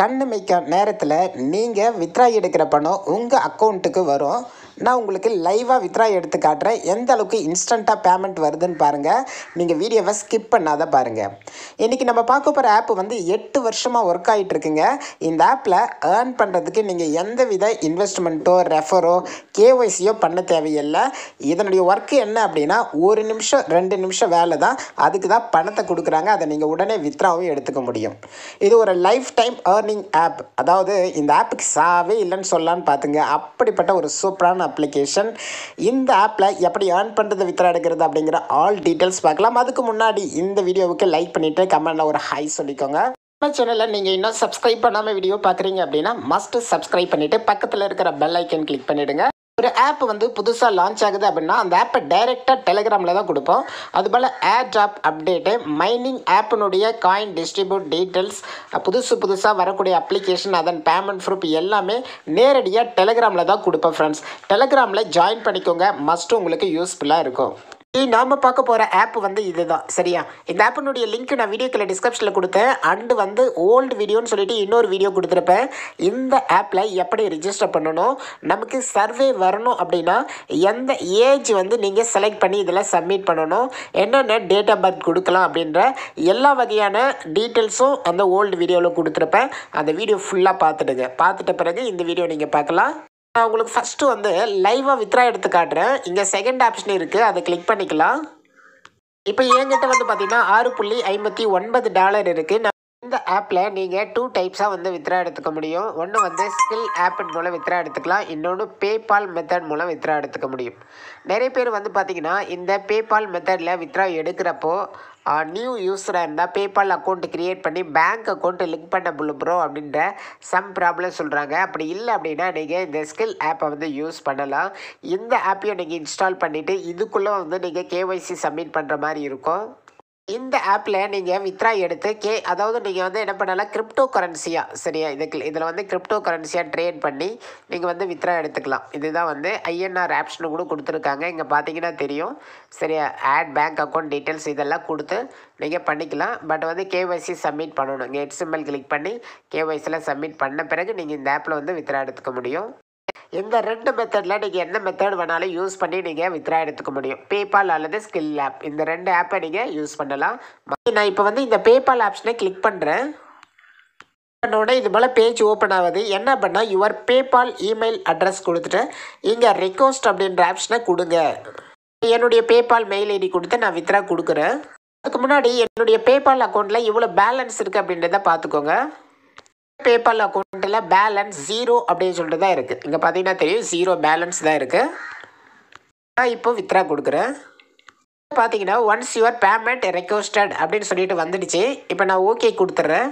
கண்ணு மைக்க நேரத்தில் நீங்கள் வித்ரா எடுக்கிற பணம் உங்கள் அக்கௌண்ட்டுக்கு வரும் நான் உங்களுக்கு லைவாக வித்ரா எடுத்து காட்டுறேன் எந்த அளவுக்கு இன்ஸ்டண்ட்டாக பேமெண்ட் வருதுன்னு பாருங்கள் நீங்கள் வீடியோவை ஸ்கிப் பண்ணாத பாருங்கள் இன்றைக்கி நம்ம பார்க்க போகிற ஆப் வந்து எட்டு வருஷமாக ஒர்க் ஆகிட்டு இருக்குங்க இந்த ஆப்பில் ஏர்ன் பண்ணுறதுக்கு நீங்கள் எந்த வித இன்வெஸ்ட்மெண்ட்டோ ரெஃபரோ கேஒய்சியோ பண்ண தேவையில்லை இதனுடைய ஒர்க்கு என்ன அப்படின்னா ஒரு நிமிஷம் ரெண்டு நிமிஷம் வேலை தான் அதுக்கு தான் பணத்தை கொடுக்குறாங்க அதை நீங்கள் உடனே வித்ராவும் எடுத்துக்க முடியும் இது ஒரு லைஃப் டைம் ஏர்னிங் ஆப் அதாவது இந்த ஆப்புக்கு சாவே இல்லைன்னு சொல்லலான்னு பார்த்துங்க அப்படிப்பட்ட ஒரு சூப்பரான அப்ளிகேஷன் இந்த ஆப்பில் எப்படி ஏர்ன் பண்ணுறது வித்ரா எடுக்கிறது அப்படிங்கிற ஆல் டீட்டெயில்ஸ் பார்க்கலாம் அதுக்கு முன்னாடி இந்த வீடியோவுக்கு லைக் பண்ணிவிட்டு கமெண்டில் ஒரு ஹை சொல்லிக்கோங்க நம்ம சேனலில் நீங்கள் இன்னும் சப்ஸ்கிரைப் பண்ணாமல் வீடியோ பார்க்குறீங்க அப்படின்னா மஸ்ட் சப்ஸ்கிரைப் பண்ணிவிட்டு பக்கத்தில் இருக்கிற பெல் ஐக்கன் கிளிக் பண்ணிவிடுங்க ஒரு ஆப் வந்து புதுசாக லான்ச் ஆகுது அப்படின்னா அந்த ஆப்பை டைரெக்டாக டெலிகிராமில் தான் கொடுப்போம் அதுபோல் ஏர் ட்ராப் அப்டேட்டு மைனிங் ஆப்பினுடைய காயின் டிஸ்ட்ரிபியூட் டீட்டெயில்ஸ் புதுசு புதுசாக வரக்கூடிய அப்ளிகேஷன் அதன் பேமெண்ட் ப்ரூஃப் எல்லாமே நேரடியாக டெலிகிராமில் தான் கொடுப்போம் ஃப்ரெண்ட்ஸ் டெலிகிராமில் ஜாயின் பண்ணிக்கோங்க மஸ்ட்டு உங்களுக்கு யூஸ்ஃபுல்லாக இருக்கும் நாம் பார்க்க போகிற ஆப் வந்து இதுதான் சரியா இந்த ஆப்பினுடைய லிங்க் நான் வீடியோக்கில் டிஸ்கிரிப்ஷனில் கொடுத்தேன் அண்டு வந்து ஓல்டு வீடியோன்னு சொல்லிட்டு இன்னொரு வீடியோ கொடுத்துருப்பேன் இந்த ஆப்பில் எப்படி ரிஜிஸ்டர் பண்ணணும் நமக்கு சர்வே வரணும் அப்படின்னா எந்த ஏஜ் வந்து நீங்கள் செலக்ட் பண்ணி இதில் சப்மிட் பண்ணணும் என்னென்ன டேட் ஆஃப் பர்த் கொடுக்கலாம் அப்படின்ற எல்லா வகையான டீட்டெயில்ஸும் அந்த ஓல்டு வீடியோவில் கொடுத்துருப்பேன் அந்த வீடியோ ஃபுல்லாக பார்த்துடுங்க பார்த்துட்ட பிறகு இந்த வீடியோ நீங்கள் பார்க்கலாம் நான் உங்களுக்கு ஃபஸ்ட்டு வந்து லைவாக வித்ரா எடுத்து காட்டுறேன் இங்கே செகண்ட் ஆப்ஷன் இருக்குது அதை கிளிக் பண்ணிக்கலாம் இப்போ என்கிட்ட வந்து பார்த்தீங்கன்னா ஆறு புள்ளி ஐம்பத்தி ஒன்பது டாலர் இருக்குது நான் இந்த ஆப்பில் நீங்கள் டூ டைப்ஸாக வந்து வித்ரா எடுத்துக்க முடியும் ஒன்று வந்து ஸ்கில் ஆப்பின் மூலம் வித்ரா எடுத்துக்கலாம் இன்னொன்று பேபால் மெத்தட் மூலம் வித்ரா எடுத்துக்க முடியும் நிறைய பேர் வந்து பார்த்தீங்கன்னா இந்த பேபால் மெத்தடில் வித்ரா எடுக்கிறப்போ நியூ யூஸராக இருந்தால் பேபால் அக்கௌண்ட் க்ரியேட் பண்ணி பேங்க் அக்கௌண்ட் லிங்க் பண்ண புல்லு ப்ரோ அப்படின்ற சம் ப்ராப்ளம் சொல்கிறாங்க அப்படி இல்லை அப்படின்னா நீங்கள் இந்த ஸ்கில் ஆப்பை வந்து யூஸ் பண்ணலாம் இந்த ஆப்பையும் நீங்கள் இன்ஸ்டால் பண்ணிவிட்டு இதுக்குள்ளே வந்து நீங்கள் கேஒய்சி சப்மிட் பண்ணுற மாதிரி இருக்கும் இந்த ஆப்பில் நீங்கள் வித்ரா எடுத்து கே அதாவது நீங்கள் வந்து என்ன பண்ணலாம் கிரிப்டோ கரன்சியாக சரியா இதுக்கு இதில் வந்து கிரிப்டோ கரன்சியாக ட்ரேட் பண்ணி நீங்கள் வந்து வித்ரா எடுத்துக்கலாம் இதுதான் வந்து ஐஎன்ஆர் ஆப்ஷனு கூட கொடுத்துருக்காங்க இங்கே பார்த்தீங்கன்னா தெரியும் சரியா ஆட் பேங்க் அக்கௌண்ட் டீட்டெயில்ஸ் இதெல்லாம் கொடுத்து நீங்கள் பண்ணிக்கலாம் பட் வந்து கேஒய்சி சப்மிட் பண்ணணும் இங்கே ஹெட் சிம்பிள் கிளிக் பண்ணி கேஒய்சியில் சப்மிட் பண்ண பிறகு நீங்கள் இந்த ஆப்பில் வந்து வித்ரா எடுத்துக்க முடியும் இந்த ரெண்டு மெத்தடில் நீங்கள் எந்த மெத்தட் வேணாலும் யூஸ் பண்ணி நீங்கள் வித்ரா எடுத்துக்க முடியும் பேபால் அல்லது ஸ்கில் ஆப் இந்த ரெண்டு ஆப்பை நீங்கள் யூஸ் பண்ணலாம் நான் இப்போ வந்து இந்த பேபால் ஆப்ஷனை கிளிக் பண்ணுறேன் உடனே இது போல் பேஜ் ஓப்பன் ஆகுது என்ன பண்ணால் யுவர் பேபால் இமெயில் அட்ரஸ் கொடுத்துட்டு இங்கே ரெக்வஸ்ட் அப்படின்ற ஆப்ஷனை கொடுங்க என்னுடைய பேபால் மெயில் ஐடி கொடுத்து நான் வித்ரா கொடுக்குறேன் அதுக்கு முன்னாடி என்னுடைய பேபால் அக்கௌண்ட்டில் இவ்வளோ பேலன்ஸ் இருக்குது அப்படின்றத பார்த்துக்கோங்க பேபால் அக்கௌண்ட்டில் பேலன்ஸ் ஜீரோ அப்படின்னு சொல்லிட்டு தான் இருக்குது இங்கே பார்த்தீங்கன்னா தெரியும் ஜீரோ பேலன்ஸ் தான் இருக்குது நான் இப்போ வித்ரா கொடுக்குறேன் பார்த்தீங்கன்னா ஒன்ஸ் யுவர் பேமெண்ட் ரெக்வஸ்டட் அப்படின்னு சொல்லிட்டு வந்துடுச்சு இப்போ நான் ஓகே கொடுத்துட்றேன்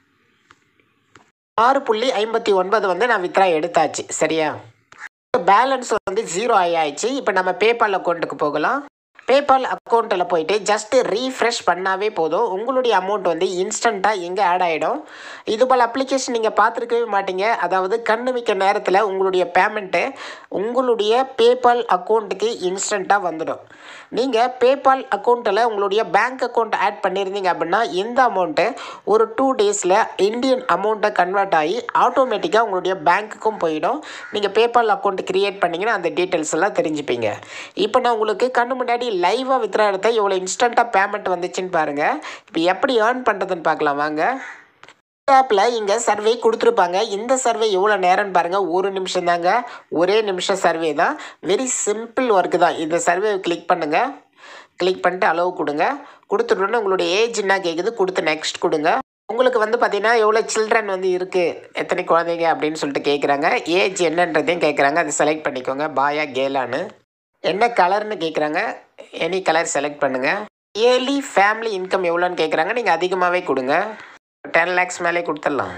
ஆறு புள்ளி ஐம்பத்தி ஒன்பது வந்து நான் வித்ரா எடுத்தாச்சு சரியா பேலன்ஸ் வந்து ஜீரோ ஆயாச்சு இப்போ நம்ம பேபால் அக்கௌண்ட்டுக்கு போகலாம் பேபால் அக்கௌண்ட்டில் போயிட்டு ஜஸ்ட்டு ரீஃப்ரெஷ் பண்ணாவே போதும் உங்களுடைய அமௌண்ட் வந்து இன்ஸ்டண்ட்டாக எங்கே ஆட் ஆகிடும் இது போல் அப்ளிகேஷன் நீங்கள் பார்த்துருக்கவே மாட்டீங்க அதாவது கண்ணு மிக்க நேரத்தில் உங்களுடைய பேமெண்ட்டு உங்களுடைய பேபால் அக்கௌண்ட்டுக்கு இன்ஸ்டண்ட்டாக வந்துடும் நீங்கள் பேபால் அக்கௌண்ட்டில் உங்களுடைய பேங்க் அக்கௌண்ட் ஆட் பண்ணியிருந்தீங்க அப்படின்னா இந்த அமௌண்ட்டு ஒரு டூ டேஸில் இந்தியன் அமௌண்ட்டை கன்வெர்ட் ஆகி ஆட்டோமேட்டிக்காக உங்களுடைய பேங்க்குக்கும் போயிடும் நீங்கள் பேபால் அக்கௌண்ட் க்ரியேட் பண்ணிங்கன்னா அந்த டீட்டெயில்ஸ் எல்லாம் தெரிஞ்சுப்பீங்க இப்போ நான் உங்களுக்கு கண்ணு முன்னாடி லைவாக வித்ரா எடுத்தால் எவ்வளோ இன்ஸ்டண்ட்டாக பேமெண்ட் வந்துச்சுன்னு பாருங்கள் இப்போ எப்படி ஏர்ன் பண்ணுறதுன்னு பார்க்கலாம் வாங்க ஆப்பில் இங்கே சர்வே கொடுத்துருப்பாங்க இந்த சர்வே எவ்வளோ நேரம்னு பாருங்கள் ஒரு நிமிஷம் தாங்க ஒரே நிமிஷம் சர்வே தான் வெரி சிம்பிள் ஒர்க்கு தான் இந்த சர்வே கிளிக் பண்ணுங்கள் கிளிக் பண்ணிட்டு அளவு கொடுங்க கொடுத்துட்டோன்னே உங்களுடைய ஏஜ் என்ன கேட்குது கொடுத்து நெக்ஸ்ட் கொடுங்க உங்களுக்கு வந்து பார்த்தீங்கன்னா எவ்வளோ சில்ட்ரன் வந்து இருக்குது எத்தனை குழந்தைங்க அப்படின்னு சொல்லிட்டு கேட்குறாங்க ஏஜ் என்னன்றதையும் கேட்குறாங்க அதை செலக்ட் பண்ணிக்கோங்க பாயா கேலான்னு என்ன கலர்னு கேட்குறாங்க எனி கலர் செலக்ட் பண்ணுங்கள் இயர்லி ஃபேமிலி இன்கம் எவ்வளோன்னு கேட்குறாங்க நீங்கள் அதிகமாகவே கொடுங்க டென் லேக்ஸ் மேலே கொடுத்துடலாம்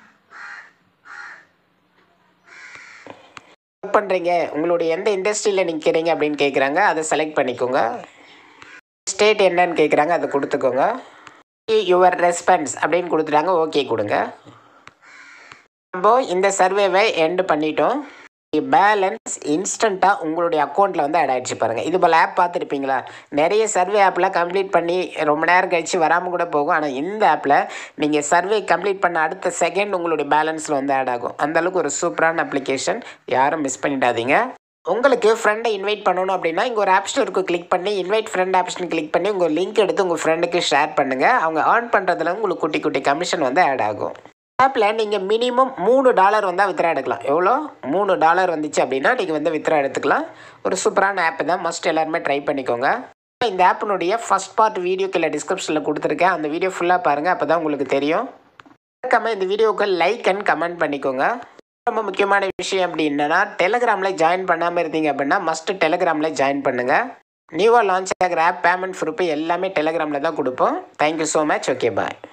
ஒர்க் பண்ணுறீங்க உங்களுடைய எந்த இண்டஸ்ட்ரியில் நிற்கிறீங்க அப்படின்னு கேட்குறாங்க அதை செலக்ட் பண்ணிக்கோங்க ஸ்டேட் என்னன்னு கேட்குறாங்க அதை கொடுத்துக்கோங்க யுவர் ரெஸ்பான்ஸ் அப்படின்னு கொடுத்துட்டாங்க ஓகே கொடுங்க நம்ம இந்த சர்வேவை எண்டு பண்ணிட்டோம் பேலன்ஸ் இன்ஸ்டண்ட்டாக உங்களுடைய அக்கௌண்ட்டில் வந்து ஆட் ஆகிடுச்சு பாருங்கள் இது போல் ஆப் பார்த்துருப்பீங்களா நிறைய சர்வே ஆப்பில் கம்ப்ளீட் பண்ணி ரொம்ப நேரம் கழித்து வராமல் கூட போகும் ஆனால் இந்த ஆப்பில் நீங்கள் சர்வே கம்ப்ளீட் பண்ண அடுத்த செகண்ட் உங்களுடைய பேலன்ஸில் வந்து ஆட் ஆகும் அந்தளவுக்கு ஒரு சூப்பரான அப்ளிகேஷன் யாரும் மிஸ் பண்ணிடாதீங்க உங்களுக்கு ஃப்ரெண்டை இன்வைட் பண்ணணும் அப்படின்னா இங்கே ஒரு ஆப் ஸ்டோருக்கு கிளிக் பண்ணி இன்வைட் ஃப்ரெண்ட் ஆப்ஷன் கிளிக் பண்ணி உங்கள் லிங்க் எடுத்து உங்கள் ஃப்ரெண்டுக்கு ஷேர் பண்ணுங்கள் அவங்க ஏர்ன் பண்ணுறதுல உங்களுக்கு குட்டி குட்டி கமிஷன் வந்து ஆட் ஆகும் ஆப்பில் நீங்கள் மினிமம் மூணு டாலர் வந்தால் வித்ரா எடுக்கலாம் எவ்வளோ மூணு டாலர் வந்துச்சு அப்படின்னா நீங்கள் வந்து வித்ரா எடுத்துக்கலாம் ஒரு சூப்பரான ஆப் தான் மஸ்ட் எல்லாருமே ட்ரை பண்ணிக்கோங்க இந்த ஆப்பினுடைய ஃபஸ்ட் பார்ட் வீடியோ கீழே டிஸ்கிரிப்ஷனில் கொடுத்துருக்கேன் அந்த வீடியோ ஃபுல்லாக பாருங்கள் அப்போ தான் உங்களுக்கு தெரியும் மறக்காமல் இந்த வீடியோவுக்கு லைக் அண்ட் கமெண்ட் பண்ணிக்கோங்க ரொம்ப முக்கியமான விஷயம் அப்படி என்னன்னா டெலிகிராமில் ஜாயின் பண்ணாமல் இருந்தீங்க அப்படின்னா மஸ்ட்டு டெலிகிராமில் ஜாயின் பண்ணுங்கள் நியூவாக லான்ச் ஆகிற ஆப் பேமெண்ட் ப்ரூஃப் எல்லாமே டெலிகிராமில் தான் கொடுப்போம் தேங்க்யூ ஸோ மச் ஓகே பாய்